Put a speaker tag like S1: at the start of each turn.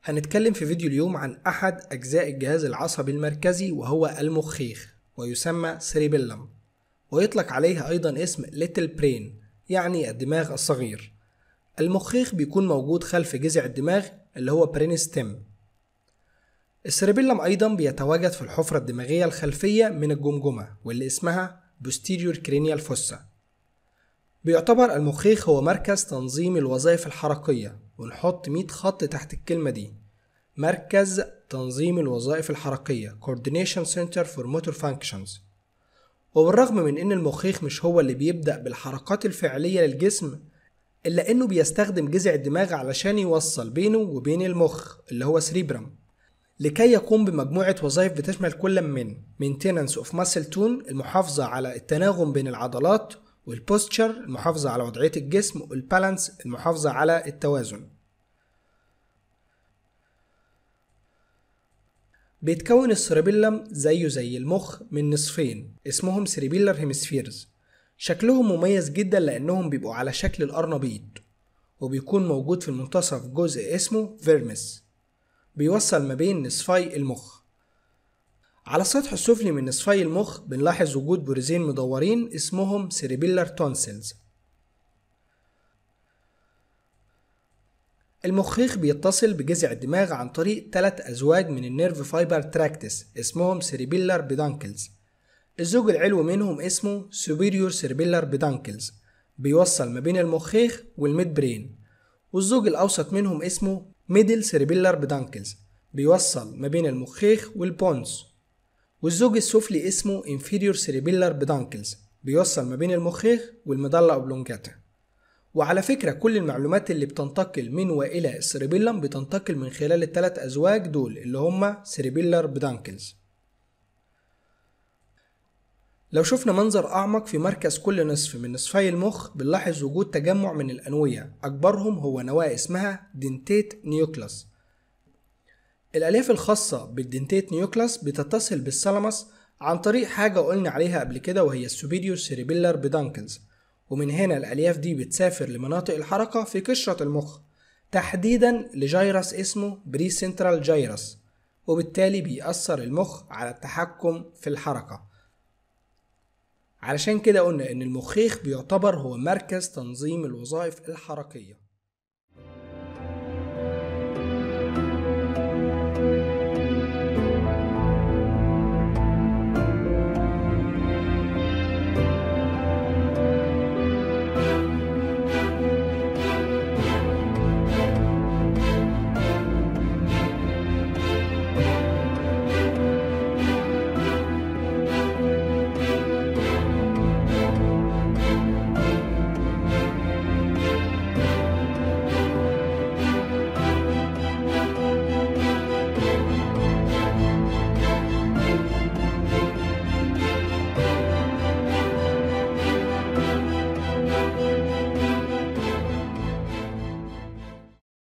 S1: هنتكلم في فيديو اليوم عن أحد أجزاء الجهاز العصبي المركزي وهو المخيخ ويسمى سريبيلم ويطلق عليه أيضا اسم ليتل برين يعني الدماغ الصغير المخيخ بيكون موجود خلف جذع الدماغ اللي هو برينستيم السريبيلم أيضا بيتواجد في الحفرة الدماغية الخلفية من الجمجمة واللي اسمها posterior cranial fossa بيعتبر المخيخ هو مركز تنظيم الوظائف الحركية ونحط 100 خط تحت الكلمة دي مركز تنظيم الوظائف الحركية Coordination Center for Motor Functions وبالرغم من ان المخيخ مش هو اللي بيبدأ بالحركات الفعلية للجسم إلا إنه بيستخدم جذع الدماغ علشان يوصل بينه وبين المخ اللي هو سريبرم لكي يقوم بمجموعة وظائف بتشمل كل من maintenance of muscle tone المحافظة على التناغم بين العضلات والبوستشر المحافظة على وضعية الجسم والبالانس المحافظة على التوازن بيتكون السيربيلم زيه زي المخ من نصفين اسمهم سيربيلر هيمسفيرز شكلهم مميز جدا لأنهم بيبقوا على شكل الأرنبيط وبيكون موجود في المنتصف جزء اسمه فيرمس بيوصل ما بين نصفي المخ على السطح السفلي من نصفي المخ بنلاحظ وجود بريزين مدورين اسمهم سيريبيلر تونسلز المخيخ بيتصل بجذع الدماغ عن طريق ثلاث أزواج من النيرف فايبر تراكتس اسمهم سيريبيلر بيدانكلز الزوج العلوي منهم اسمه superior cerebellar peduncles بيوصل ما بين المخيخ والميد برين والزوج الأوسط منهم اسمه middle cerebellar peduncles بيوصل ما بين المخيخ والبونز والزوج السفلي اسمه inferior cerebellar peduncles بيوصل ما بين المخيخ والمضلة أوبلونجاتا وعلى فكرة كل المعلومات اللي بتنتقل من وإلى السيربيلم بتنتقل من خلال الثلاث أزواج دول اللي هما cerebellar peduncles لو شفنا منظر أعمق في مركز كل نصف من نصفي المخ بنلاحظ وجود تجمع من الأنوية أكبرهم هو نواة اسمها دنتيت نيوكلاس الألياف الخاصة بالدنتيت نيوكلاس بتتصل بالثالاموس عن طريق حاجة قلنا عليها قبل كده وهي السوبيريور سيريبيلر بيدانكلز ومن هنا الألياف دي بتسافر لمناطق الحركة في قشرة المخ تحديدا لجيرس اسمه بري سنترال جيرس وبالتالي بيأثر المخ على التحكم في الحركة علشان كده قلنا إن المخيخ بيعتبر هو مركز تنظيم الوظائف الحركية